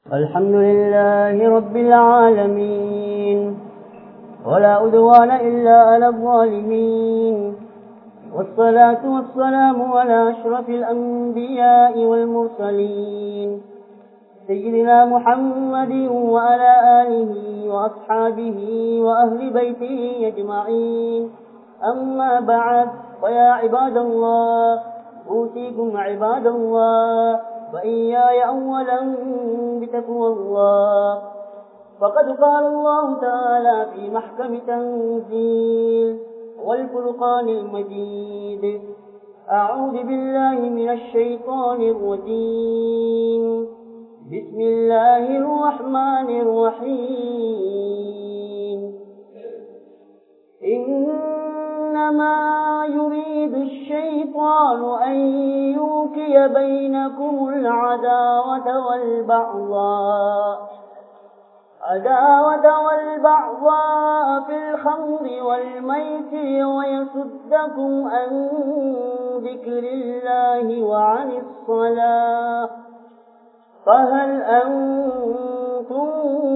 الحمد لله رب العالمين ولا أدوان إلا على الظالمين والصلاة والسلام على أشرف الأنبياء والمرسلين سيدنا محمد وعلى آله وأصحابه وأهل بيته أجمعين أما بعد فيا عباد الله أوصيكم عباد الله وإياي أولا بتقوى الله فقد قال الله تعالى في محكم تنزيل والفرقان المجيد أعوذ بالله من الشيطان الرجيم بسم الله الرحمن الرحيم إنما يريد الشيطان أن يوكي بينكم العداوة والبعضاء عداوة والبعضاء في الخمر والميسر ويصدكم عن ذكر الله وعن الصلاة فهل أنتم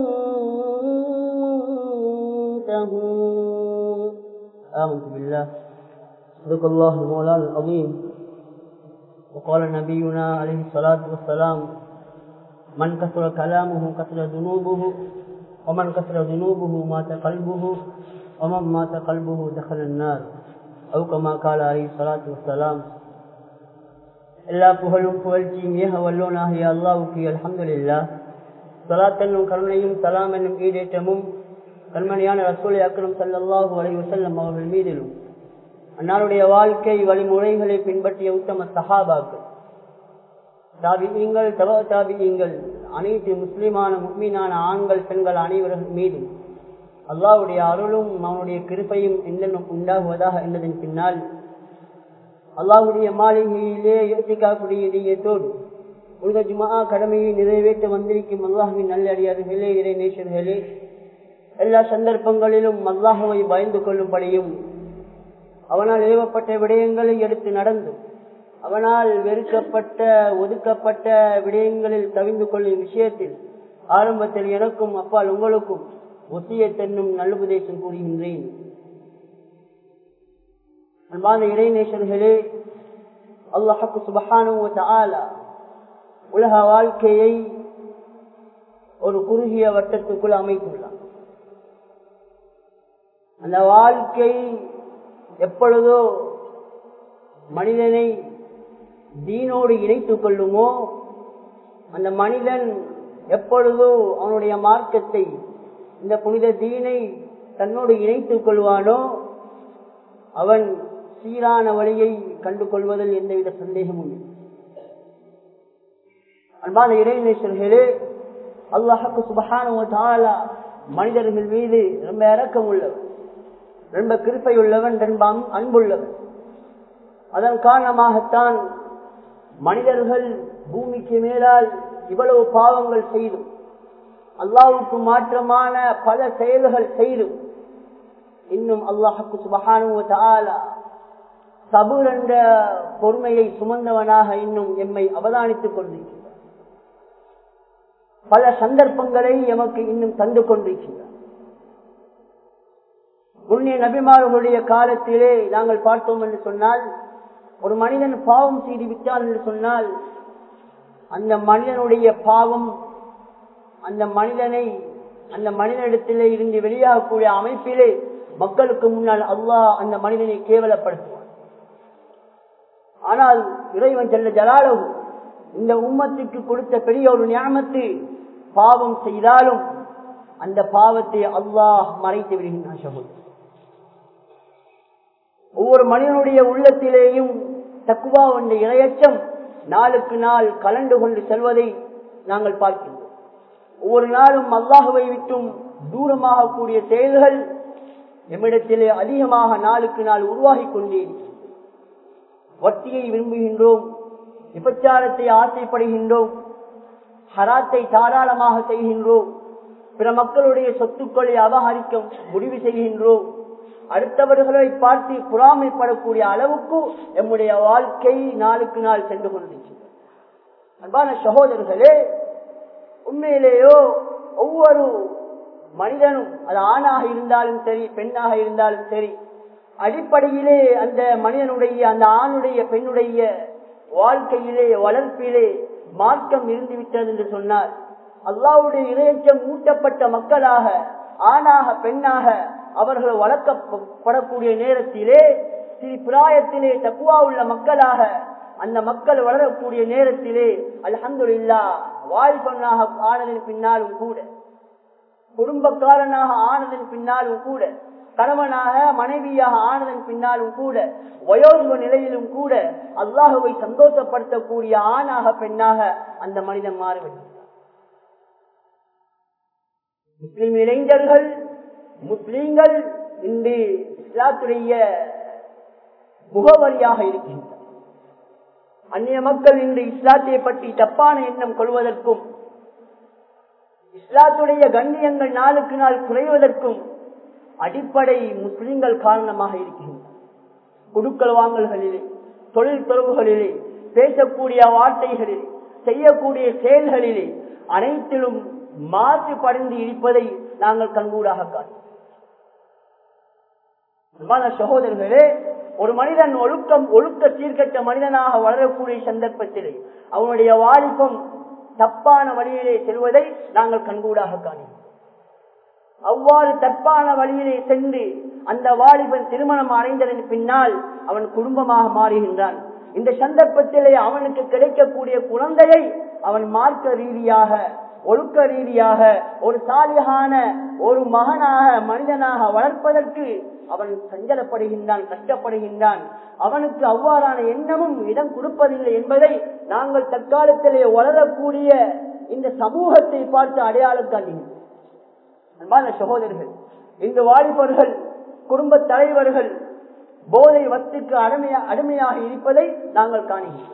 منتهون آمنت بالله صدق الله المولان العظيم وقال نبينا عليه الصلاة والسلام من كثر كلامه كثر ذنوبه ومن كثر ذنوبه مات قلبه ومن مات قلبه دخل النار أو كما قال عليه الصلاة والسلام எல்லா புகழும் புகழ்ச்சியும் ஏக வல்லோனாகிய அல்லாவுக்கு அல்ஹம்துலில்லா சலாத் என்னும் கருணையும் சலாம் என்னும் ஈடேற்றமும் கண்மணியான ரசூலை அக்கரம் சல்லாஹூ அலை வசல்லம் அவர்கள் மீதிலும் அன்னாருடைய வாழ்க்கை வழிமுறைகளை பின்பற்றிய உத்தம சஹாபாக்கள் தாபியங்கள் தவ தாபியங்கள் அனைத்து முஸ்லிமான முக்மீனான ஆண்கள் பெண்கள் அனைவர்கள் மீதும் அல்லாவுடைய அருளும் அவனுடைய கிருப்பையும் என்னென்னும் உண்டாகுவதாக என்பதன் பின்னால் அல்லாவுடைய மாளிகையிலே யோசிக்கக்கூடிய நீயத்தோடு உலக ஜுமா கடமையை நிறைவேற்ற வந்திருக்கும் அல்லாஹுவின் நல்லடியார்களே இறை நேசர்களே எல்லா சந்தர்ப்பங்களிலும் அல்லாஹுவை பயந்து கொள்ளும்படியும் அவனால் ஏவப்பட்ட விடயங்களை எடுத்து நடந்து அவனால் வெறுக்கப்பட்ட ஒதுக்கப்பட்ட விடயங்களில் தவிந்து கொள்ளும் விஷயத்தில் ஆரம்பத்தில் எனக்கும் அப்பால் உங்களுக்கும் ஒத்தியத்தென்னும் நல்லுபதேசம் கூறுகின்றேன் அன்பான இறைநேசர்களே அல்லாஹக்கு சுபஹானு உலக வாழ்க்கையை ஒரு குறுகிய வட்டத்துக்குள் அமைத்துள்ளார் அந்த வாழ்க்கை எப்பொழுதோ மனிதனை தீனோடு இணைத்துக் கொள்ளுமோ அந்த மனிதன் எப்பொழுதோ அவனுடைய மார்க்கத்தை இந்த புனித தீனை தன்னோடு இணைத்துக் கொள்வானோ அவன் சீரான வழியை கண்டு கொள்வதில் எந்தவித சந்தேகமும் இல்லை அன்பான இறைநேசர்களே அல்லாஹுக்கு சுபகான மனிதர்கள் மீது ரொம்ப இறக்கம் உள்ளவன் ரொம்ப கிருப்பை உள்ளவன் ரொம்ப அன்புள்ளவன் அதன் காரணமாகத்தான் மனிதர்கள் பூமிக்கு மேலால் இவ்வளவு பாவங்கள் செய்தும் அல்லாவுக்கு மாற்றமான பல செயல்கள் செய்தும் இன்னும் அல்லாஹுக்கு சுபகான சபுர் என்ற பொறுமையை சுமந்தவனாக இன்னும் எம்மை அவதானித்துக் கொண்டிருக்கிறார் பல சந்தர்ப்பங்களை எமக்கு இன்னும் தந்து கொண்டிருக்கிறார் முன்னே நபிமார்களுடைய காலத்திலே நாங்கள் பார்த்தோம் என்று சொன்னால் ஒரு மனிதன் பாவம் செய்து விட்டான் என்று சொன்னால் அந்த மனிதனுடைய பாவம் அந்த மனிதனை அந்த மனிதனிடத்திலே இருந்து வெளியாகக்கூடிய அமைப்பிலே மக்களுக்கு முன்னால் அல்லாஹ் அந்த மனிதனை கேவலப்படுத்துவான் ஆனால் இறைவன் செல்ல ஜலாலவு இந்த உம்மத்துக்கு கொடுத்த பெரிய ஒரு ஞாபகத்து பாவம் செய்தாலும் அந்த பாவத்தை அல்லாஹ் மறைத்து விடுகின்றான் சகோதரர் ஒவ்வொரு மனிதனுடைய உள்ளத்திலேயும் தக்குவா என்ற இரையச்சம் நாளுக்கு நாள் கலந்து கொண்டு செல்வதை நாங்கள் பார்க்கின்றோம் ஒவ்வொரு நாளும் அல்லாஹுவை விட்டும் தூரமாக கூடிய செயல்கள் எம்மிடத்திலே அதிகமாக நாளுக்கு நாள் உருவாகி கொண்டே வட்டியை விரும்புகின்றோம் விபச்சாரத்தை ஆசைப்படுகின்றோம் ஹராத்தை தாராளமாக செய்கின்றோம் பிற மக்களுடைய சொத்துக்களை அபகரிக்க முடிவு செய்கின்றோம் அடுத்தவர்களை பார்த்து பொறாமைப்படக்கூடிய அளவுக்கு எம்முடைய வாழ்க்கை நாளுக்கு நாள் சென்று கொண்டிருக்கிறது அன்பான சகோதரர்களே உண்மையிலேயோ ஒவ்வொரு மனிதனும் அது ஆணாக இருந்தாலும் சரி பெண்ணாக இருந்தாலும் சரி அடிப்படையிலே அந்த மனிதனுடைய அந்த ஆணுடைய பெண்ணுடைய வாழ்க்கையிலே வளர்ப்பிலே மாற்றம் இருந்து விட்டது என்று சொன்னார் அல்லாவுடைய இறையச்சம் ஊட்டப்பட்ட மக்களாக ஆணாக பெண்ணாக அவர்கள் வளர்க்கப்படக்கூடிய நேரத்திலே சிறு பிராயத்திலே தக்குவா உள்ள மக்களாக அந்த மக்கள் வளரக்கூடிய நேரத்திலே அல்ஹம்துலில்லா வாய்ப்பண்ணாக ஆனதின் பின்னாலும் கூட குடும்பக்காரனாக ஆனதன் பின்னாலும் கூட கணவனாக மனைவியாக ஆனதன் பின்னாலும் கூட வயோதிக நிலையிலும் கூட அல்லாஹுவை சந்தோஷப்படுத்தக்கூடிய ஆணாக பெண்ணாக அந்த மனிதன் மாறிவிட்டார் முஸ்லிம் இளைஞர்கள் முஸ்லீம்கள் இன்று இஸ்லாத்துடைய முகவரியாக இருக்கின்றனர் அந்நிய மக்கள் இன்று இஸ்லாத்தை பற்றி தப்பான எண்ணம் கொள்வதற்கும் இஸ்லாத்துடைய கண்ணியங்கள் நாளுக்கு நாள் குறைவதற்கும் அடிப்படை முஸ்லிம்கள் காரணமாக இருக்கின்றன குடுக்கல் வாங்கல்களிலே தொழில் தொடர்புகளிலே பேசக்கூடிய வார்த்தைகளிலே செய்யக்கூடிய செயல்களிலே அனைத்திலும் மாற்று படைந்து இருப்பதை நாங்கள் கண்கூடாக காணும் சகோதரர்களே ஒரு மனிதன் ஒழுக்கம் ஒழுக்க சீர்கட்ட மனிதனாக வளரக்கூடிய சந்தர்ப்பத்திலே அவனுடைய வாலிபம் தப்பான வழியிலே செல்வதை நாங்கள் கண்கூடாக காணினோம் அவ்வாறு தப்பான வழியிலே சென்று அந்த வாலிபன் திருமணம் அடைந்ததன் பின்னால் அவன் குடும்பமாக மாறுகின்றான் இந்த சந்தர்ப்பத்திலே அவனுக்கு கிடைக்கக்கூடிய குழந்தையை அவன் மார்க்க ரீதியாக ஒழுக்க ரீதியாக ஒரு சாலியான ஒரு மகனாக மனிதனாக வளர்ப்பதற்கு அவன் சஞ்சலப்படுகின்றான் கஷ்டப்படுகின்றான் அவனுக்கு அவ்வாறான எண்ணமும் இடம் கொடுப்பதில்லை என்பதை நாங்கள் தற்காலத்திலே வளரக்கூடிய இந்த சமூகத்தை பார்த்து அடையாளம் காண்கிறோம் அன்பான சகோதரர்கள் இந்த வாலிபர்கள் குடும்ப தலைவர்கள் போதை வத்துக்கு அடிமையா அடிமையாக இருப்பதை நாங்கள் காணுகிறோம்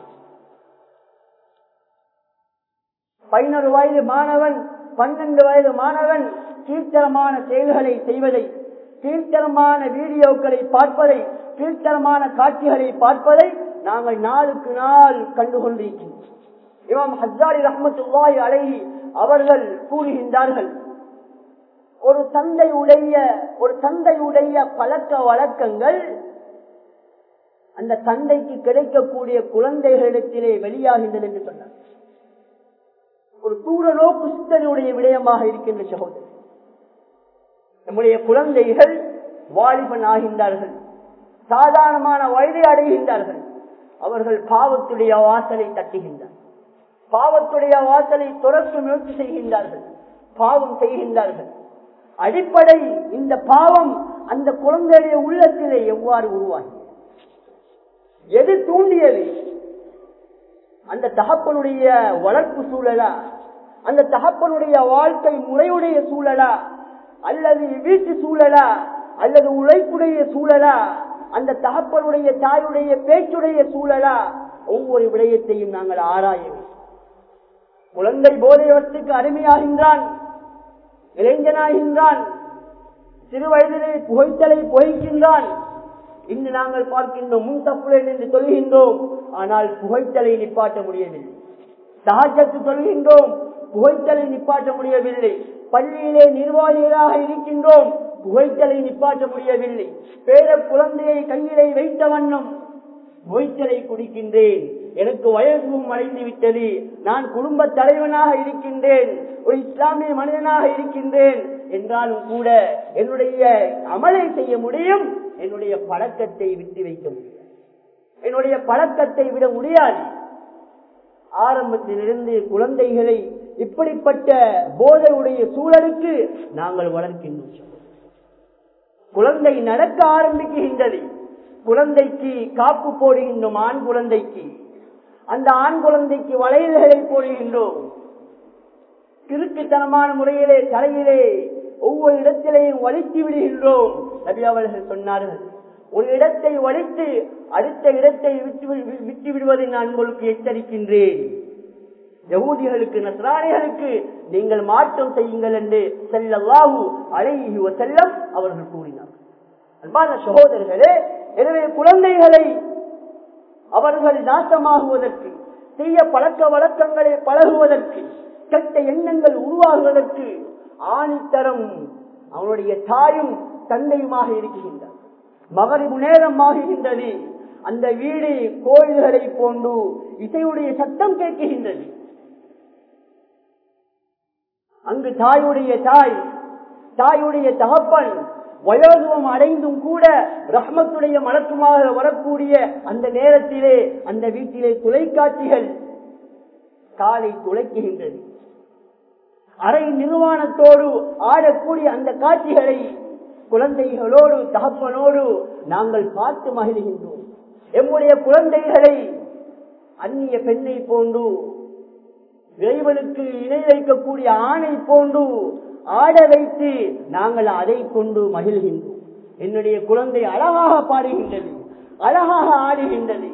பதினொரு வயது மாணவன் பன்னெண்டு வயது மாணவன் கீழ்த்தரமான செயல்களை செய்வதை கீழ்த்தரமான வீடியோக்களை பார்ப்பதை கீழ்த்தரமான காட்சிகளை பார்ப்பதை நாங்கள் நாளுக்கு நாள் கண்டுகொண்டிருக்கிறோம் இமாம் ஹஜாரி ரஹமத்துல்லாய் அழகி அவர்கள் கூறுகின்றார்கள் ஒரு தந்தை உடைய ஒரு தந்தை உடைய பழக்க வழக்கங்கள் அந்த தந்தைக்கு கிடைக்கக்கூடிய குழந்தைகளிடத்திலே வெளியாகின்றது என்று சொன்னார் ஒரு தூர நோக்கு சிந்தனையுடைய விடயமாக இருக்கின்ற சகோதரர் நம்முடைய குழந்தைகள் வாலிபன் ஆகின்றார்கள் சாதாரணமான வயதை அடைகின்றார்கள் அவர்கள் பாவத்துடைய வாசலை தட்டுகின்றார் பாவத்துடைய வாசலை துறக்க முயற்சி செய்கின்றார்கள் பாவம் செய்கின்றார்கள் அடிப்படை இந்த பாவம் அந்த குழந்தையுடைய உள்ளத்திலே எவ்வாறு உருவாகி எது தூண்டியது அந்த தகப்பனுடைய வளர்ப்பு சூழலா அந்த தகப்பனுடைய வாழ்க்கை முறையுடைய சூழலா அல்லது வீட்டு சூழலா அல்லது உழைப்புடைய சூழலா அந்த தகப்பனுடைய தாயுடைய பேச்சுடைய சூழலா ஒவ்வொரு விடயத்தையும் நாங்கள் ஆராய குழந்தை போதைவத்துக்கு அடிமையாகின்றான் இளைஞனாகின்றான் சிறு வயதிலே புகைத்தலை புகைக்கின்றான் இன்று நாங்கள் பார்க்கின்றோம் முன் தப்புடன் என்று சொல்கின்றோம் ஆனால் புகைத்தலை நிப்பாட்ட முடியவில்லை சகஜத்து சொல்கின்றோம் புகைத்தலை நிப்பாட்ட முடியவில்லை பள்ளியிலே நிர்வாகிகளாக இருக்கின்றோம் புகைத்தலை நிப்பாட்ட முடியவில்லை பேர குழந்தையை கையிலே வைத்த வண்ணம் புகைத்தலை குடிக்கின்றேன் எனக்கு வயசும் அடைந்து விட்டது நான் குடும்ப தலைவனாக இருக்கின்றேன் ஒரு இஸ்லாமிய மனிதனாக இருக்கின்றேன் என்றாலும் கூட என்னுடைய அமலை செய்ய முடியும் என்னுடைய பழக்கத்தை விட்டு வைக்க முடியும் என்னுடைய பழக்கத்தை விட முடியாது ஆரம்பத்திலிருந்து குழந்தைகளை இப்படிப்பட்ட போதையுடைய சூழலுக்கு நாங்கள் வளர்க்கின்றோம் குழந்தை நடக்க ஆரம்பிக்கின்றது குழந்தைக்கு காப்பு போடுகின்றோம் ஆண் குழந்தைக்கு அந்த ஆண் குழந்தைக்கு வளையல்களை போடுகின்றோம் கிறுக்குத்தனமான முறையிலே தலையிலே ஒவ்வொரு இடத்திலேயும் வலித்து விடுகின்றோம் நபி அவர்கள் சொன்னார்கள் ஒரு இடத்தை வலித்து அடுத்த இடத்தை விட்டு விட்டு விடுவதை நான் உங்களுக்கு எச்சரிக்கின்றேன் யகூதிகளுக்கு நஸ்ரானிகளுக்கு நீங்கள் மாற்றம் செய்யுங்கள் என்று செல்லவாகு அழகி செல்லம் அவர்கள் கூறினார் அன்பான சகோதரர்களே எனவே குழந்தைகளை அவர்கள் நாசமாகுவதற்கு தீய பழக்க வழக்கங்களை பழகுவதற்கு கெட்ட எண்ணங்கள் உருவாகுவதற்கு ஆணித்தரம் அவனுடைய தாயும் தந்தையுமாக இருக்கின்றார் மகரிபு நேரம் ஆகுகின்றது அந்த வீடு கோயில்களை போன்று இசையுடைய சத்தம் கேட்குகின்றது அங்கு தாயுடைய தாய் தாயுடைய தகப்பன் வயோதுவம் அடைந்தும் கூட ரஹ்மத்துடைய மலக்குமாக வரக்கூடிய அந்த நேரத்திலே அந்த வீட்டிலே தொலைக்காட்சிகள் காலை துளைக்குகின்றது அரை நிர்வாணத்தோடு ஆடக்கூடிய அந்த காட்சிகளை குழந்தைகளோடு தகப்பனோடு நாங்கள் பார்த்து மகிழ்கின்றோம் எம்முடைய குழந்தைகளை அந்நிய பெண்ணை போன்று இறைவனுக்கு இணை வைக்கக்கூடிய ஆணை போன்று ஆட வைத்து நாங்கள் அதை கொண்டு மகிழ்கின்றோம் என்னுடைய குழந்தை அழகாக பாடுகின்றது அழகாக ஆடுகின்றது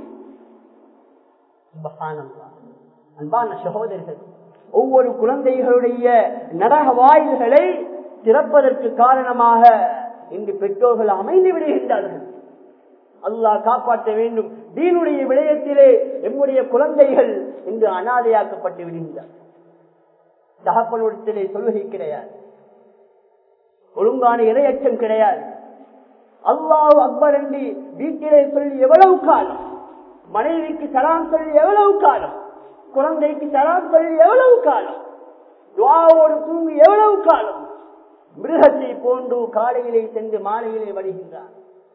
அன்பான சகோதரர்கள் ஒவ்வொரு குழந்தைகளுடைய நரக வாயில்களை திறப்பதற்கு காரணமாக இன்று பெற்றோர்கள் அமைந்து விடுகின்றார்கள் அல்லாஹ் காப்பாற்ற வேண்டும் தீனுடைய விடயத்திலே எம்முடைய குழந்தைகள் இன்று அனாதையாக்கப்பட்டு விடுகின்றார் தகப்பனுடத்திலே சொல்வகை கிடையாது ஒழுங்கான இரையச்சம் கிடையாது அல்லாஹ் அக்பர் என்று வீட்டிலே சொல்லி எவ்வளவு காலம் மனைவிக்கு சலாம் சொல்லி எவ்வளவு காலம் குழந்தைக்கு சலாம் சொல்லி எவ்வளவு காலம் துவாவோடு தூங்கி எவ்வளவு காலம் மிருகத்தை போன்று காலையிலே சென்று மாலையிலே வருகின்றார்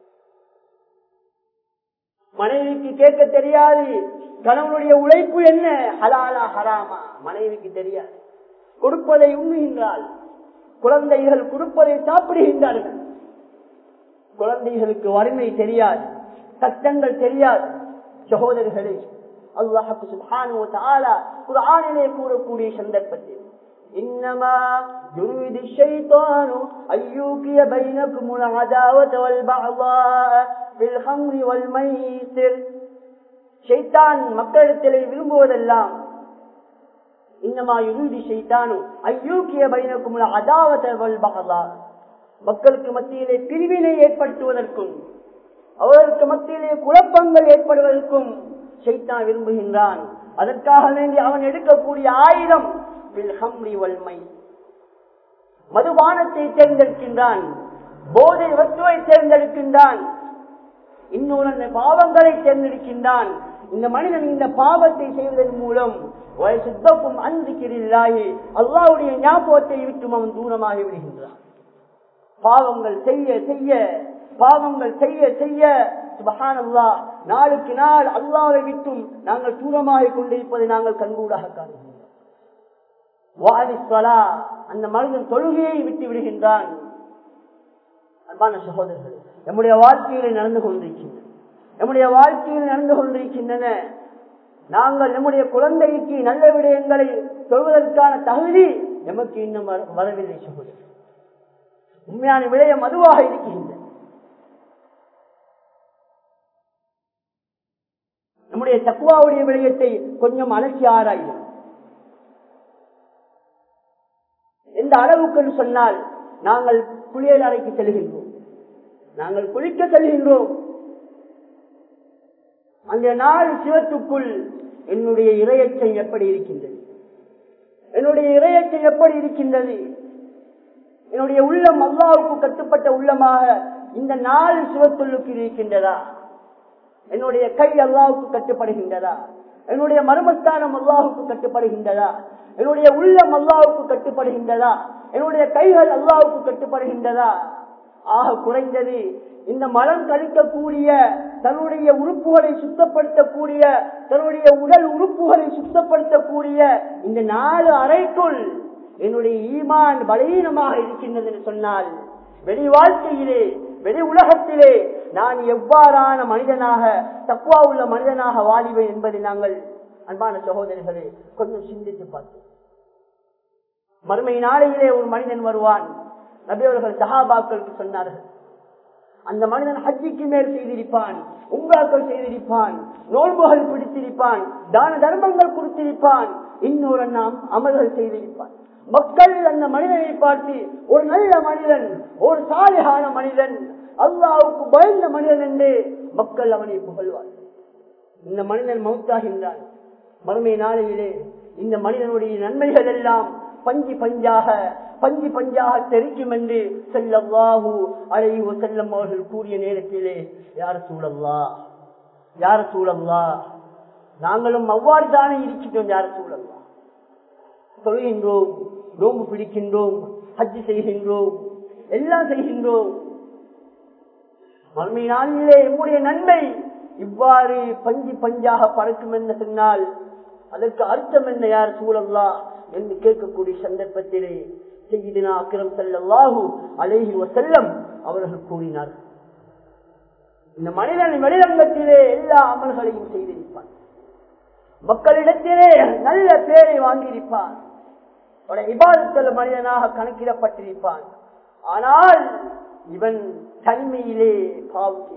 மனைவிக்கு கேட்க தெரியாது கணவனுடைய உழைப்பு என்ன ஹலாலா ஹராமா மனைவிக்கு தெரியாது கொடுப்பதை உண்ணுகின்றாள் குழந்தைகள் கொடுப்பதை சாப்பிடுகின்றார்கள் குழந்தைகளுக்கு வறுமை தெரியாது கஷ்டங்கள் தெரியாது சகோதரர்களே அல்லாஹுக்கு சுபானு தாலா ஒரு ஆணிலே கூறக்கூடிய சந்தர்ப்பத்தில் إنما يريد الشيطان أن يوقي بينكم العداوة والبعضاء في الخمر والميسر ஷைத்தான் மக்களிடத்திலே விரும்புவதெல்லாம் இன்னமா யுருதி ஷைத்தானு ஐயோக்கிய பைனக்கும் அதாவதல் பகலா மக்களுக்கு மத்தியிலே பிரிவினை ஏற்படுத்துவதற்கும் அவர்களுக்கு மத்தியிலே குழப்பங்கள் ஏற்படுவதற்கும் ஷைத்தான் விரும்புகின்றான் அதற்காக வேண்டி அவன் எடுக்கக்கூடிய ஆயுதம் வல்மை மதுபானத்தை தேர்ந்தெடுக்கின்றான் போதை வஸ்துவை தேர்ந்தெடுக்கின்றான் இன்னொரு பாவங்களை தேர்ந்தெடுக்கின்றான் இந்த மனிதன் இந்த பாவத்தை செய்வதன் மூலம் சுத்தப்பும் அன்பிக்கிறாயே அல்லாவுடைய ஞாபகத்தை விட்டு அவன் தூரமாகி விடுகின்றான் பாவங்கள் செய்ய செய்ய பாவங்கள் செய்ய செய்ய சுபஹானல்லா நாளுக்கு நாள் அல்லாவை விட்டும் நாங்கள் தூரமாக கொண்டிருப்பதை நாங்கள் கண்கூடாக காணுகிறோம் அந்த மனிதன் தொழுகையை விட்டு விடுகின்றான் அன்பான சகோதரர்கள் நம்முடைய வாழ்க்கையில நடந்து கொண்டிருக்கின்றன நம்முடைய வாழ்க்கையில் நடந்து கொண்டிருக்கின்றன நாங்கள் நம்முடைய குழந்தைக்கு நல்ல விடயங்களை சொல்வதற்கான தகுதி நமக்கு இன்னும் வரவில்லை சகோதரர் உண்மையான விடயம் அதுவாக இருக்கின்றன நம்முடைய தக்குவாவுடைய விடயத்தை கொஞ்சம் அலசி ஆராயும் எந்த அளவுக்கு சொன்னால் நாங்கள் குளியல் அறைக்கு செல்கின்றோம் நாங்கள் குளிக்க செல்கின்றோம் அந்த நாள் சிவத்துக்குள் என்னுடைய இரையச்சம் எப்படி இருக்கின்றது என்னுடைய இரையச்சம் எப்படி இருக்கின்றது என்னுடைய உள்ளம் அல்லாவுக்கு கட்டுப்பட்ட உள்ளமாக இந்த நாள் சிவத்துள்ளுக்கு இருக்கின்றதா என்னுடைய கை அல்லாவுக்கு கட்டுப்படுகின்றதா என்னுடைய மர்மஸ்தானம் அல்லாவுக்கு கட்டுப்படுகின்றதா என்னுடைய உள்ளம் அல்லாவுக்கு கட்டுப்படுகின்றதா என்னுடைய கைகள் அல்லாவுக்கு கட்டுப்படுகின்றதா ஆக குறைந்தது இந்த மலம் கழிக்கக்கூடிய தன்னுடைய உறுப்புகளை சுத்தப்படுத்தக்கூடிய தன்னுடைய உடல் உறுப்புகளை சுத்தப்படுத்தக்கூடிய இந்த நாலு அறைக்குள் என்னுடைய ஈமான் பலவீனமாக இருக்கின்றது என்று சொன்னால் வெளி வாழ்க்கையிலே வெளி உலகத்திலே நான் எவ்வாறான மனிதனாக தக்குவா உள்ள மனிதனாக வாழிவேன் என்பதை நாங்கள் அன்பான சகோதரர்களே கொஞ்சம் சிந்தித்து பார்த்தோம் மறுமை நாளையிலே ஒரு மனிதன் வருவான் நபி அவர்கள் சஹாபாக்களுக்கு சொன்னார்கள் அந்த மனிதன் ஹஜ்ஜிக்கு மேல் செய்திருப்பான் உங்காக்கள் செய்திருப்பான் நோன்புகள் பிடித்திருப்பான் தான தர்மங்கள் கொடுத்திருப்பான் இன்னொரு நாம் அமல்கள் செய்திருப்பான் மக்கள் அந்த மனிதனை பார்த்து ஒரு நல்ல மனிதன் ஒரு சாலையான மனிதன் அல்லாவுக்கு பயந்த மனிதன் என்று மக்கள் அவனை புகழ்வார் இந்த மனிதன் மௌத்தாகின்றான் மறுமை நாளையிலே இந்த மனிதனுடைய நன்மைகள் எல்லாம் பஞ்சு பஞ்சாக பஞ்சு பஞ்சாக தெரிக்கும் என்று செல்லவாஹு அலைவு செல்லம் அவர்கள் கூறிய நேரத்திலே யார சூழல்லா யார சூழல்லா நாங்களும் அவ்வாறு தானே இருக்கின்றோம் யார சூழல்லா தொழுகின்றோம் நோம்பு பிடிக்கின்றோம் ஹஜ்ஜி செய்கின்றோம் எல்லாம் செய்கின்றோம் மறுமை நாளிலே எம்முடைய நன்மை இவ்வாறு பஞ்சு பஞ்சாக பறக்கும் என்று சொன்னால் அதற்கு அர்த்தம் என்ன யார் சூழல்லா என்று கேட்கக்கூடிய சந்தர்ப்பத்திலே செய்தினா அக்கிரம் செல்லல்லாஹு அலேஹி செல்லம் அவர்கள் கூறினார் இந்த மனிதன் வெளிரங்கத்திலே எல்லா அமல்களையும் செய்திருப்பான் மக்களிடத்திலே நல்ல பேரை வாங்கியிருப்பான் இபாதத்தில் மனிதனாக கணக்கிடப்பட்டிருப்பான் ஆனால் இவன் தனிமையிலே பாவுக்கு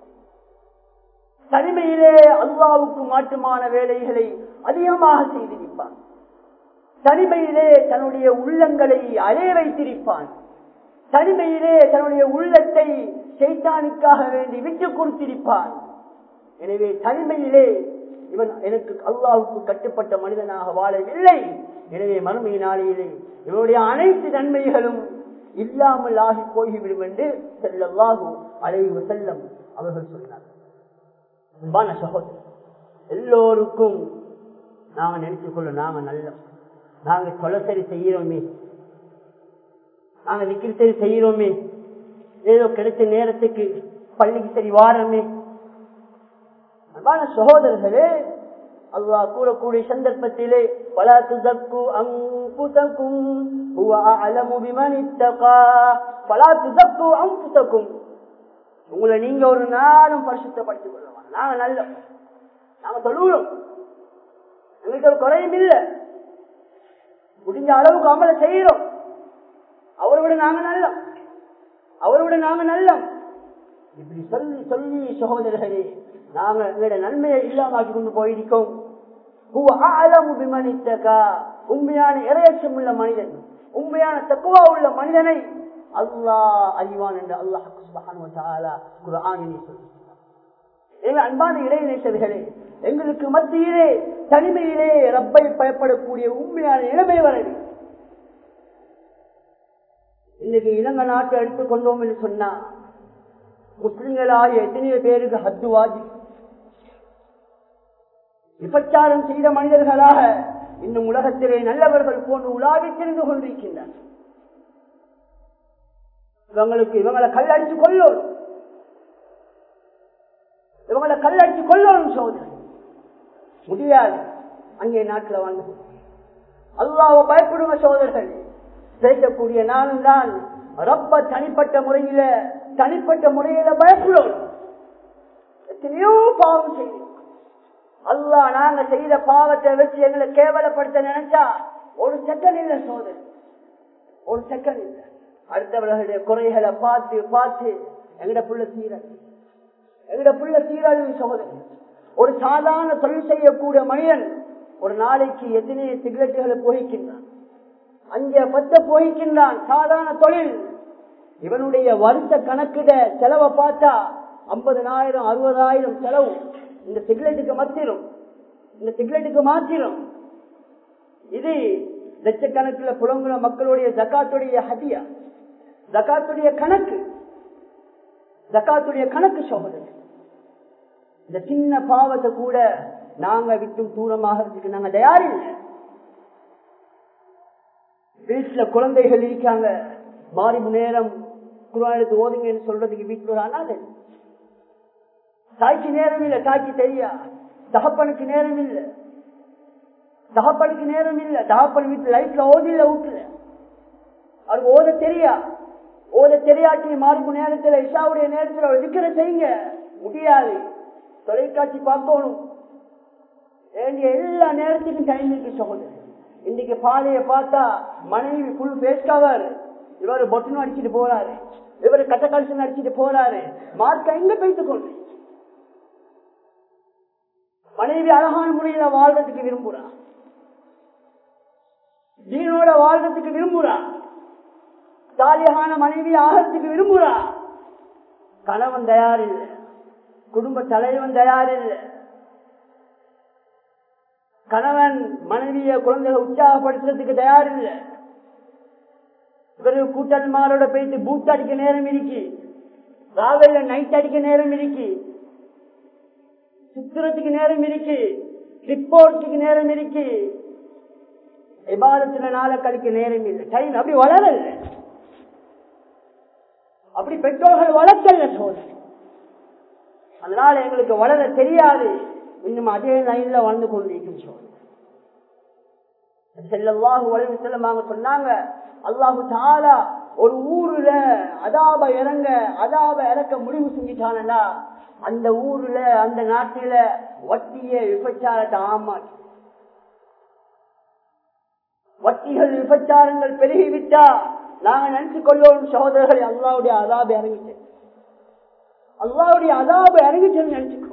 தனிமையிலே அல்லாவுக்கு மாற்றுமான வேலைகளை அதிகமாக செய்திருப்பான் தனிமையிலே தன்னுடைய உள்ளங்களை அலைய வைத்திருப்பான் தனிமையிலே தன்னுடைய உள்ளத்தை செய்தானுக்காக வேண்டி விட்டு கொடுத்திருப்பான் எனவே தனிமையிலே இவன் எனக்கு அல்லாவுக்கு கட்டுப்பட்ட மனிதனாக வாழவில்லை எனவே மறுமை நாளையிலே இவனுடைய அனைத்து நன்மைகளும் இல்லாமல் ஆகி போய்விடும் என்று செல்லல்லாகும் அலைவு செல்லம் அவர்கள் சொன்னார் அன்பான சகோதரர் எல்லோருக்கும் நாங்க நினைத்துக் கொள்ள நாங்க நல்ல நாங்க கொலை சரி செய்யறோமே நாங்க விக்கிரி சரி செய்யறோமே ஏதோ கிடைச்ச நேரத்துக்கு பள்ளிக்கு சரி வாரமே அன்பான சகோதரர்களே அல்லாஹ் கூறக்கூடிய சந்தர்ப்பத்திலே பல துதக்கு அங்குதக்கும் பல துதக்கு அங்குதக்கும் உங்களை நீங்க ஒரு நாளும் பரிசுத்தப்படுத்திக் கொள்ளலாம் நாங்க நல்ல நாங்க தொழுகிறோம் எங்களுக்கு ஒரு குறையும் இல்லை முடிஞ்ச அளவுக்கு அமலை செய்யறோம் அவரை விட நாங்க நல்லோம் அவரை விட நாங்க நல்லோம் இப்படி சொல்லி சொல்லி சகோதரர்களே நாங்க எங்களோட நன்மையை இல்லாமக்கி கொண்டு போயிருக்கோம் உண்மையான இறையச்சம் உள்ள மனிதன் உண்மையான தக்குவா உள்ள மனிதனை அல்லாஹ் அறிவான் என்று அல்லாஹ் சொல்லி அன்பான இறைநேசர்களே எங்களுக்கு மத்தியிலே தனிமையிலே ரப்பை பயப்படக்கூடிய உண்மையான நிலைமை வரவில்லை இன்னைக்கு இலங்கை நாட்டை எடுத்துக்கொண்டோம் என்று சொன்னா முஸ்லிம்களாகிய எத்தனையோ பேருக்கு ஹத்துவாஜி விபச்சாரம் செய்த மனிதர்களாக இன்னும் உலகத்திலே நல்லவர்கள் போன்று உலாவி தெரிந்து கொண்டிருக்கின்றனர் இவங்களுக்கு இவங்களை கல்லடிச்சு கொள்ளணும் இவங்களை கல்லடிச்சு கொள்ளணும் சோதனை முடியாது அங்கே நாட்டில் வந்து அல்லாவ பயப்படுங்க சோதர்கள் பேசக்கூடிய நானும் தான் ரொம்ப தனிப்பட்ட முறையில தனிப்பட்ட முறையில பயப்படும் எத்தனையோ பாவம் செய்யும் அல்லா நாங்க செய்த பாவத்தை வச்சு எங்களை கேவலப்படுத்த நினைச்சா ஒரு செகண்ட் இல்ல சோதனை ஒரு செகண்ட் இல்ல அடுத்தவர்களுடைய குறைகளை பார்த்து பார்த்து எங்கட புள்ள சீரழி எங்கட புள்ள சீரழிவு சோதனை ஒரு சாதாரண தொழில் செய்யக்கூடிய மனிதன் ஒரு நாளைக்கு எத்தனை சிகரெட்டுகளை புகைக்கின்றான் அஞ்ச பத்த புகைக்கின்றான் சாதாரண தொழில் இவனுடைய வருஷ கணக்கிட செலவை பார்த்தா ஐம்பதனாயிரம் அறுபதாயிரம் செலவு இந்த சிகரெட்டுக்கு மத்திரும் இந்த சிகரெட்டுக்கு மாத்திரும் இது லட்சக்கணக்கில் புலங்குற மக்களுடைய ஜக்காத்துடைய ஹதியா ஜக்காத்துடைய கணக்கு ஜக்காத்துடைய கணக்கு சோதனை இந்த சின்ன பாவத்தை கூட நாங்க விட்டும் தூரமாகிறதுக்கு நாங்க தயாரில்லை வீட்டுல குழந்தைகள் இருக்காங்க மாறிவு நேரம் குரானத்து ஓதுங்கன்னு சொல்றதுக்கு வீட்டுல அனாதை தாய்க்கு நேரம் இல்லை தாய்க்கு தெரியா தகப்பனுக்கு நேரம் இல்லை தகப்பனுக்கு நேரம் இல்லை தகப்பன் வீட்டு லைஃப்ல ஓதில்ல வீட்டுல அது ஓத தெரியா ஓத தெரியாட்டி மாறிப்பு நேரத்துல இஷாவுடைய நேரத்துல இருக்கிற செய்யுங்க முடியாது தொலைக்காட்சி பார்க்கணும் வேண்டிய எல்லா நேரத்துக்கும் டைம் இருக்கு சகோதரர் இன்னைக்கு பாதைய பார்த்தா மனைவி புல் பேஸ் கவர் இவர் பொட்டனும் அடிச்சுட்டு போறாரு இவர் கட்ட கலசன் அடிச்சுட்டு போறாரு மார்க்க எங்க போய்த்து கொண்டு மனைவி அழகான முறையில வாழ்றதுக்கு விரும்புறா தீனோட வாழ்றதுக்கு விரும்புறா தாலியான மனைவி ஆகிறதுக்கு விரும்புறா கணவன் தயாரில்லை குடும்ப தலைவன் தயாரில்லை கணவன் மனைவிய குழந்தைகளை உற்சாகப்படுத்துறதுக்கு தயார் இல்லை பிறகு கூட்டன்மாரோட போயிட்டு பூத் அடிக்க நேரம் இருக்கு ராவையில நைட் அடிக்க நேரம் இருக்கு சுத்துறதுக்கு நேரம் இருக்கு ரிப்போர்ட்டுக்கு நேரம் இருக்கு விவாதத்துல நாளை கழிக்க நேரம் இல்லை டைம் அப்படி வளரல அப்படி பெற்றோர்கள் வளர்க்கல சோதனை அதனால எங்களுக்கு வளர தெரியாது இன்னும் அதே லைன்ல வாழ்ந்து கொண்டிருக்கும் சோதனை செல்லவாக உலக செல்லமாக சொன்னாங்க அல்லாஹு தாலா ஒரு ஊர்ல அதாப இறங்க அதாப இறக்க முடிவு செஞ்சுட்டானா அந்த ஊர்ல அந்த நாட்டில வட்டிய விபச்சாரத்தை ஆமாக்கி வட்டிகள் விபச்சாரங்கள் பெருகிவிட்டா நாங்க நினைச்சு கொள்வோம் சகோதரர்கள் அல்லாவுடைய அதாபை இறங்கிட்டு அல்லாவுடைய அதாபை இறங்கிட்டு நினைச்சுக்கோ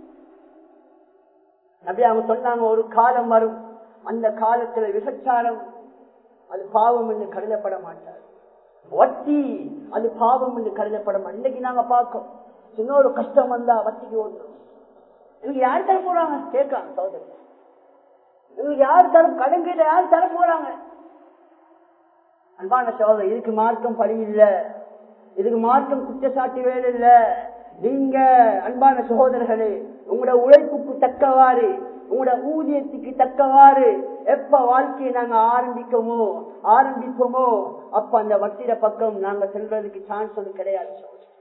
நபி அவங்க சொன்னாங்க ஒரு காலம் வரும் அந்த காலத்துல விபச்சாரம் அது பாவம் என்று கருதப்பட மாட்டார் வட்டி அது பாவம் என்று கருதப்பட மாட்டார் இன்னைக்கு நாங்க பார்க்கோம் சின்ன ஒரு கஷ்டம் வந்தா வட்டிக்கு ஓடுறோம் எனக்கு யார் தர போறாங்க கேட்காங்க சகோதரர் உங்களுக்கு யார் தர கடன் கேட்ட யார் தர போறாங்க அன்பான சகோதரர் இதுக்கு மார்க்கம் பழி இல்ல இதுக்கு மார்க்கம் குற்றச்சாட்டு வேலை இல்ல நீங்க அன்பான சகோதரர்களே உங்களோட உழைப்புக்கு தக்கவாறு உங்களோட ஊதியத்துக்கு தக்கவாறு எப்ப வாழ்க்கையை நாங்க ஆரம்பிக்கமோ ஆரம்பிப்போமோ அப்ப அந்த வட்டிட பக்கம் நாங்க செல்றதுக்கு சான்ஸ் ஒன்று கிடையாது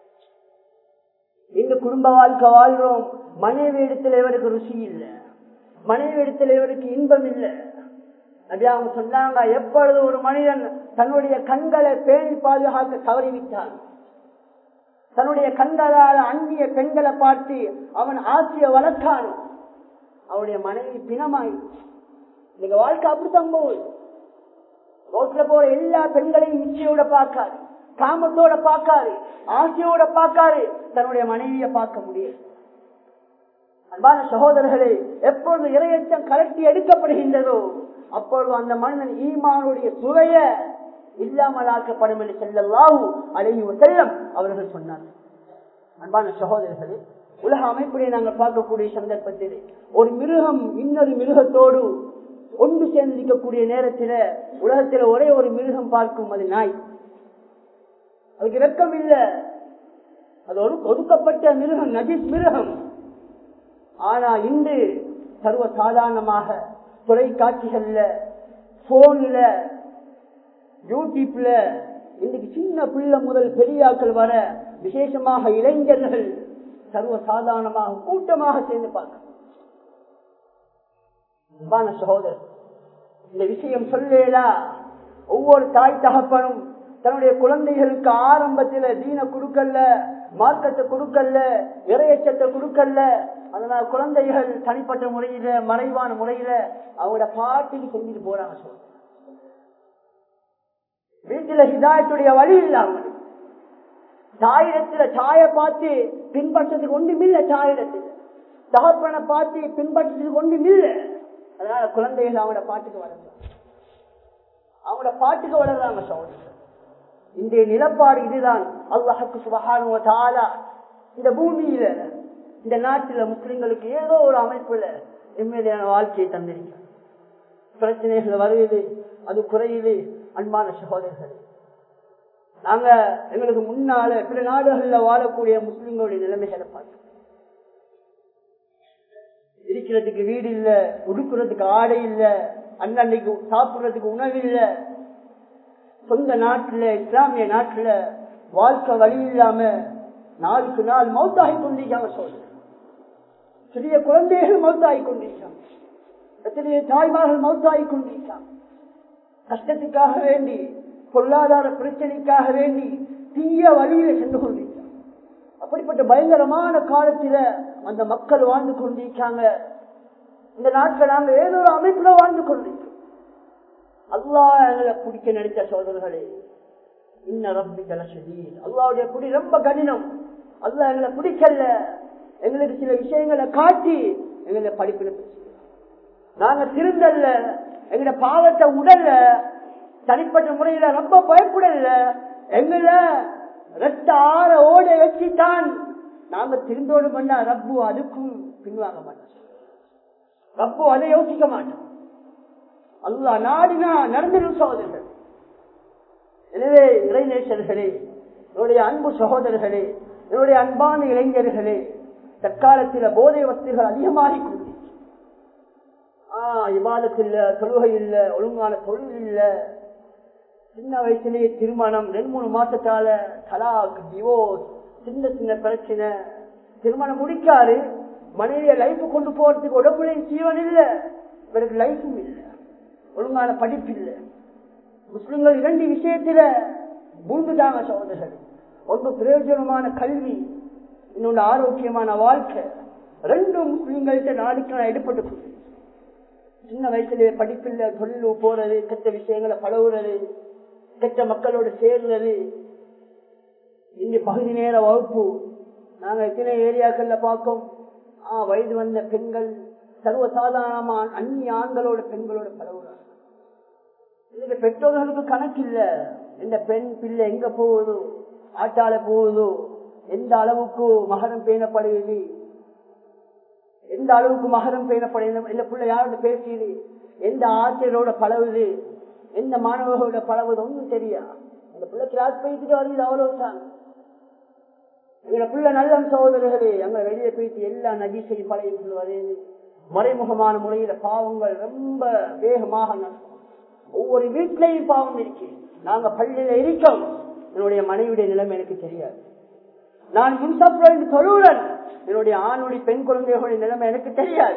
இந்த குடும்ப வாழ்க்கை வாழ்றோம் மனைவி இடத்துல இவருக்கு ருசி இல்லை மனைவி இடத்துல இவருக்கு இன்பம் இல்லை அது அவங்க சொன்னாங்க எப்பொழுது ஒரு மனிதன் தன்னுடைய கண்களை பேணி பாதுகாக்க தவறிவிட்டான் தன்னுடைய கண்களால் அந்நிய பெண்களை பார்த்து அவன் ஆட்சியை வளர்த்தான் அவனுடைய மனைவி பிணமாய் நீங்க வாழ்க்கை அப்படித்தான் போகுது ரோட்ல போற எல்லா பெண்களையும் நிச்சயோட பார்க்காரு காமத்தோட பார்க்காரு ஆசையோட பார்க்காரு தன்னுடைய மனைவியை பார்க்க முடியாது அன்பான சகோதரர்களே எப்பொழுது இரையச்சம் கலட்டி எடுக்கப்படுகின்றதோ அப்பொழுது அந்த மனிதன் ஈமானுடைய சுவைய இல்லாமலாக்கப்படும் என்று செல்லல்லாஹு அலைஹி செல்லம் அவர்கள் சொன்னார்கள் அன்பான சகோதரர்களே உலக அமைப்புடைய நாங்கள் பார்க்கக்கூடிய சந்தர்ப்பத்தில் ஒரு மிருகம் இன்னொரு மிருகத்தோடு ஒன்று சேர்ந்திருக்கக்கூடிய நேரத்தில் உலகத்தில் ஒரே ஒரு மிருகம் பார்க்கும் அது நாய் அதுக்கு வெக்கம் இல்லை அது ஒரு ஒதுக்கப்பட்ட மிருகம் நஜிஸ் மிருகம் ஆனா இன்று சர்வ சாதாரணமாக தொலைக்காட்சிகள்ல போன்ல யூடியூப்ல இன்னைக்கு சின்ன பிள்ளை முதல் பெரியாக்கள் வர விசேஷமாக இளைஞர்கள் சர்வ சாதாரணமாக கூட்டமாக சேர்ந்து பார்க்க சகோதரர் இந்த விஷயம் சொல்லேலா ஒவ்வொரு தாய் தகப்பனும் தன்னுடைய குழந்தைகளுக்கு ஆரம்பத்துல தீன கொடுக்கல மார்க்கத்தை கொடுக்கல இறையச்சத்தை கொடுக்கல அதனால குழந்தைகள் தனிப்பட்ட முறையில மறைவான முறையில அவங்களோட பாட்டுக்கு செஞ்சுட்டு போறாங்க சொல்ல வீட்டுல ஹிதாயத்துடைய வழி இல்ல அவங்களுக்கு தாயிடத்துல சாய பார்த்து பின்பற்றதுக்கு ஒன்றும் இல்ல தாயிடத்துல தகப்பனை பார்த்து பின்பற்றதுக்கு ஒன்றும் இல்ல அதனால குழந்தைகள் அவங்களோட பாட்டுக்கு வளர்றாங்க அவங்களோட பாட்டுக்கு வளர்றாங்க சோழர்கள் இன்றைய நிலப்பாடு இதுதான் அல்லாஹுக்கு சுபகானுவ தாலா இந்த பூமியில இந்த நாட்டில முஸ்லிம்களுக்கு ஏதோ ஒரு அமைப்புல நிம்மதியான வாழ்க்கையை தந்திருக்க பிரச்சனைகள் வருகிறது அது குறையுது அன்பான சகோதரர்கள் நாங்க எங்களுக்கு முன்னால பிற நாடுகள்ல வாழக்கூடிய முஸ்லிம்களுடைய நிலைமைகளை பார்க்கிறோம் இருக்கிறதுக்கு வீடு இல்ல உடுக்கிறதுக்கு ஆடை இல்ல அன்னன்னைக்கு சாப்பிடுறதுக்கு உணவு இல்ல சொந்த நாட்டுல இஸ்லாமிய நாட்டுல வாழ்க்கை வழி இல்லாம நாளுக்கு நாள் மௌத்தாகி கொண்டிருக்காங்க சொல்ற சிறிய குழந்தைகள் மௌத்தாகி கொண்டிருக்காங்க எத்தனைய தாய்மார்கள் மௌத்தாகி கொண்டிருக்காங்க கஷ்டத்துக்காக வேண்டி பொருளாதார பிரச்சனைக்காக வேண்டி தீய வழியில சென்று கொண்டிருக்காங்க அப்படிப்பட்ட பயங்கரமான காலத்தில அந்த மக்கள் வாழ்ந்து கொண்டிருக்காங்க இந்த நாட்டில் நாங்கள் ஏதோ ஒரு அமைப்புல வாழ்ந்து கொண்டிருக்கோம் அல்லா எங்களை பிடிக்க நினைத்த சோதர்களே இன்ன ரப்பி கலசதீர் அல்லாவுடைய குடி ரொம்ப கடினம் அல்லா எங்களை பிடிக்கல எங்களுக்கு சில விஷயங்களை காட்டி எங்களை படிப்பின நாங்க திருந்தல்ல எங்களோட பாவத்தை உடல்ல தனிப்பட்ட முறையில ரொம்ப பயப்படல எங்களை ரத்த ஆற ஓட வச்சுதான் நாங்க திருந்தோடு பண்ணா ரப்பு அதுக்கும் பின்வாங்க மாட்டோம் ரப்போ அதை யோசிக்க மாட்டான் அல்லா நாடினா நடந்திடும் சகோதரர்கள் எனவே இறைநேசர்களே என்னுடைய அன்பு சகோதரர்களே என்னுடைய அன்பான இளைஞர்களே தற்காலத்தில் போதை வஸ்துகள் அதிகமாகிக் கொண்டு இபாதத்து இல்ல தொழுகை இல்ல ஒழுங்கான தொழில் இல்ல சின்ன வயசுலயே திருமணம் ரெண்டு மூணு மாசத்தால தலாக் டிவோர்ஸ் சின்ன சின்ன பிரச்சனை திருமணம் முடிக்காரு மனைவிய லைஃப் கொண்டு போறதுக்கு உடம்புலையும் ஜீவன் இல்ல இவருக்கு லைஃபும் இல்ல ஒழுங்கான படிப்பு இல்ல முஸ்லிம்கள் இரண்டு விஷயத்துல பூந்துட்டாங்க சகோதரர்கள் ஒன்று பிரயோஜனமான கல்வி இன்னொன்று ஆரோக்கியமான வாழ்க்கை ரெண்டும் முஸ்லிம்கள்ட்ட நாளைக்கு நான் எடுப்பட்டு சின்ன வயசுல படிப்பில்ல தொழில் போறது கெட்ட விஷயங்களை பழகுறது கெட்ட மக்களோட சேர்றது இந்த பகுதி நேர வகுப்பு நாங்க எத்தனை ஏரியாக்கள்ல பார்க்கோம் ஆஹ் வயது வந்த பெண்கள் சர்வசாதாரணமா அந்நிய ஆண்களோட பெண்களோட பழகுறாங்க இதுக்கு பெற்றோர்களுக்கு கணக்கு இல்ல இந்த பெண் பிள்ளை எங்க போகுதோ ஆட்டால போகுதோ எந்த அளவுக்கு மகரம் பேணப்படுகிறது எந்த அளவுக்கு மகரம் பேணப்படுகிறது இந்த பிள்ளை யாரோட பேசியது எந்த ஆசிரியரோட பழகுது எந்த மாணவர்களோட பழகுது ஒன்றும் தெரியா அந்த பிள்ளை கிளாஸ் போயிட்டு வருது அவ்வளவுதான் எங்க பிள்ளை நல்ல சகோதரர்களே அங்க வெளியே போயிட்டு எல்லா நதிசையும் பழகி வருது மறைமுகமான முறையில பாவங்கள் ரொம்ப வேகமாக நடக்கும் ஒவ்வொரு வீட்டிலையும் பாவம் இருக்கு நாங்க பள்ளியில இருக்கோம் என்னுடைய மனைவியுடைய நிலைமை எனக்கு தெரியாது நான் முன்சாப்பிட தொழுடன் என்னுடைய ஆணுடைய பெண் குழந்தைகளுடைய நிலைமை எனக்கு தெரியாது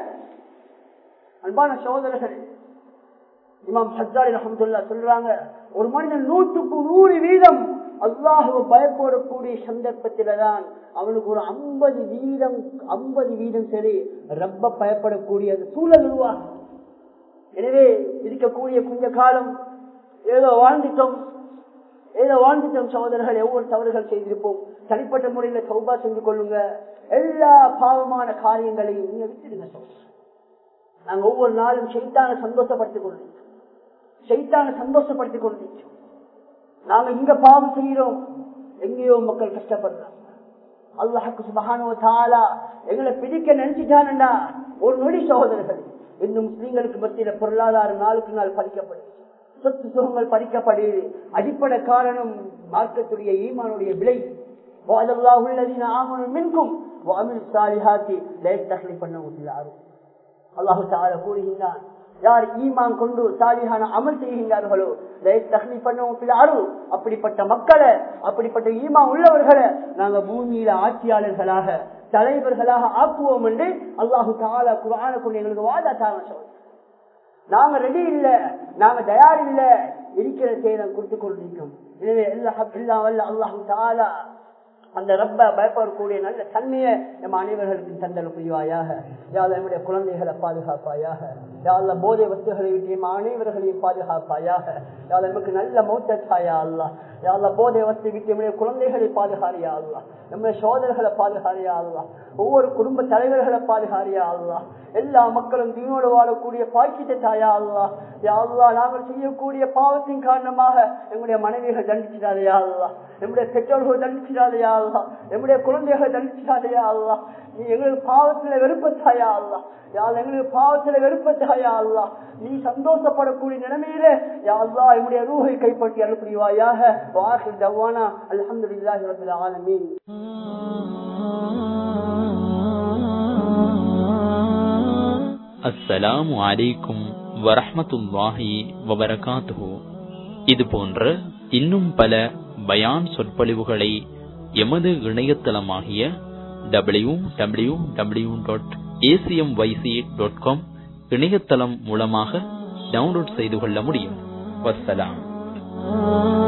அன்பான சோதரர்கள் இமாம் ஹஜாரி ரஹமதுல்லா சொல்றாங்க ஒரு மனிதன் நூற்றுக்கு நூறு வீதம் அல்லாஹுவ பயப்படக்கூடிய சந்தர்ப்பத்தில தான் அவனுக்கு ஒரு ஐம்பது வீதம் ஐம்பது வீதம் சரி ரப்ப பயப்படக்கூடிய அந்த சூழல் உருவாகும் எனவே இருக்கக்கூடிய கொஞ்ச காலம் ஏதோ வாழ்ந்துட்டோம் ஏதோ வாழ்ந்துட்டோம் சகோதரர்கள் எவ்வளவு தவறுகள் செய்திருப்போம் தனிப்பட்ட முறையில சௌபா செஞ்சு கொள்ளுங்க எல்லா பாவமான காரியங்களையும் நீங்க விட்டுடுங்க சகோதரர் நாங்க ஒவ்வொரு நாளும் செய்தான சந்தோஷப்படுத்திக் கொள்ளுங்க செய்தான சந்தோஷப்படுத்திக் கொள்ளுங்க நாங்க இங்க பாவம் செய்யறோம் எங்கேயோ மக்கள் கஷ்டப்படுறாங்க அல்லாஹுக்கு சுபகானோ தாலா எங்களை பிடிக்க நினைச்சிட்டானண்டா ஒரு நொடி சகோதரர்கள் இன்னும் முஸ்லீம்களுக்கு மத்தியில பொருளாதார நாளுக்கு நாள் பறிக்கப்படுது சொத்து சுகங்கள் பறிக்கப்படுது அடிப்படை காரணம் மார்க்கத்துடைய ஈமானுடைய விலை மின்கும் அல்லாஹு தாலா கூறுகின்றான் யார் ஈமான் கொண்டு சாலிகான அமல் செய்கின்றார்களோ தகலி பண்ணவும் அப்படிப்பட்ட மக்களை அப்படிப்பட்ட ஈமா உள்ளவர்களை நாங்க பூமியில ஆட்சியாளர்களாக தலைவர்களாக ஆக்குவோம் என்று அல்லாஹு தாலா குரான கொண்டு எங்களுக்கு வாதாட்டான சொல்றோம் நாங்க ரெடி இல்ல நாங்க தயார் இல்ல இருக்கிற சேதம் கொடுத்து கொண்டிருக்கோம் எனவே எல்லாம் வல்ல அல்லாஹு தாலா அந்த ரப்ப பயப்படக்கூடிய நல்ல தன்மையை நம்ம அனைவர்களுக்கும் தந்தல் புரிவாயாக யாழ் நம்முடைய குழந்தைகளை பாதுகாப்பாயாக யாழ் போதை வத்துகளை விட்டு அனைவர்களையும் பாதுகாப்பாயாக யாழ் நமக்கு நல்ல மௌத்தாயா அல்லா யாழ் போதை வத்து விட்டு நம்முடைய குழந்தைகளை பாதுகாரியா அல்லா நம்முடைய சோதரர்களை பாதுகாரியா அல்லா ஒவ்வொரு குடும்ப தலைவர்களை பாதுகாரியா அல்லா எல்லா மக்களும் தீனோடு வாழக்கூடிய பாய்ச்சிட்ட தாயா அல்லா யாழ்லா நாங்கள் செய்யக்கூடிய பாவத்தின் காரணமாக எங்களுடைய மனைவிகள் தண்டிச்சிடாதையா அல்லா நம்முடைய பெற்றோர்கள் தண்டிச்சிடாதையா அல்லா நம்முடைய குழந்தைகள் தண்டிச்சிடாதையா அல்லா நீ எங்களுக்கு பாவத்துல வெறுப்பத்தாயா அல்லா யாழ் எங்களுக்கு பாவத்துல வெறுப்பத்தாயா அல்லா நீ சந்தோஷப்படக்கூடிய நிலைமையில யாழ்லா என்னுடைய ரூஹை கைப்பற்றி அனுப்புவாயாக வாசல் தவானா அலமதுல்லாஹி ரபில் ஆலமீன் அஸ்ஸலாமு அலைக்கும் வரஹமத்துல்லாஹி வபரகாத்துஹு இது போன்ற இன்னும் பல பயான் சொற்பொழிவுகளை எமது இணையதளமாகிய W W W dot ACM YC dot com இணையதளம் மூலமாக டவுன்லோட் செய்து கொள்ள முடியும் வசலாம்